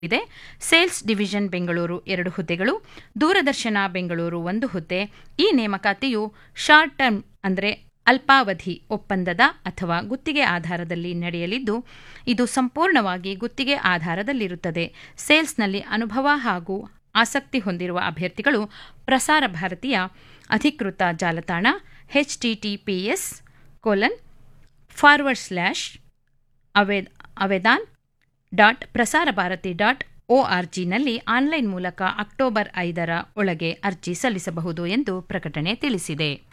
ಇದೆ sales division Bengaluru ಎರಡು ಹುದ್ದೆಗಳು ದೂರದರ್ಶನ ಬೆಂಗಳೂರು ಒಂದು ಹುದ್ದೆ ಈ ನೇಮಕಾತಿಯು ಶಾರ್ಟ್ ಟರ್ಮ್ ಅಂದರೆ ಅಲ್ಪಾವಧಿ ಒಪ್ಪಂದದ ಅಥವಾ ಗುತ್ತಿಗೆ ಆಧಾರದಲ್ಲಿ ನಡೆಯಲಿದ್ದು ಇದು ಸಂಪೂರ್ಣವಾಗಿ ಗುತ್ತಿಗೆ ಆಧಾರದಲ್ಲಿರುತ್ತದೆ ಸೇಲ್ಸ್ನಲ್ಲಿ ಅನುಭವ ಹಾಗೂ ಆಸಕ್ತಿ ಹೊಂದಿರುವ ಅಭ್ಯರ್ಥಿಗಳು ಪ್ರಸಾರ ಭಾರತೀಯ ಅಧಿಕೃತ ಜಾಲತಾಣ ಎಚ್ಟಿಟಿಪಿಎಸ್ ಕೋಲನ್ ಫಾರ್ವರ್ಡ್ ಸ್ಲ್ಯಾಶ್ ಅವೇದ್ Avedan dot Prasar Bharati dot O R ಜಿನಲ್ಲಿ ಆನ್ಲೈನ್ ಮೂಲಕ ಅಕ್ಟೋಬರ್ ಐದರ ಒಳಗೆ ಅರ್ಜಿ ಸಲ್ಲಿಸಬಹುದು ಎಂದು ಪ್ರಕಟಣೆ ತಿಳಿಸಿದೆ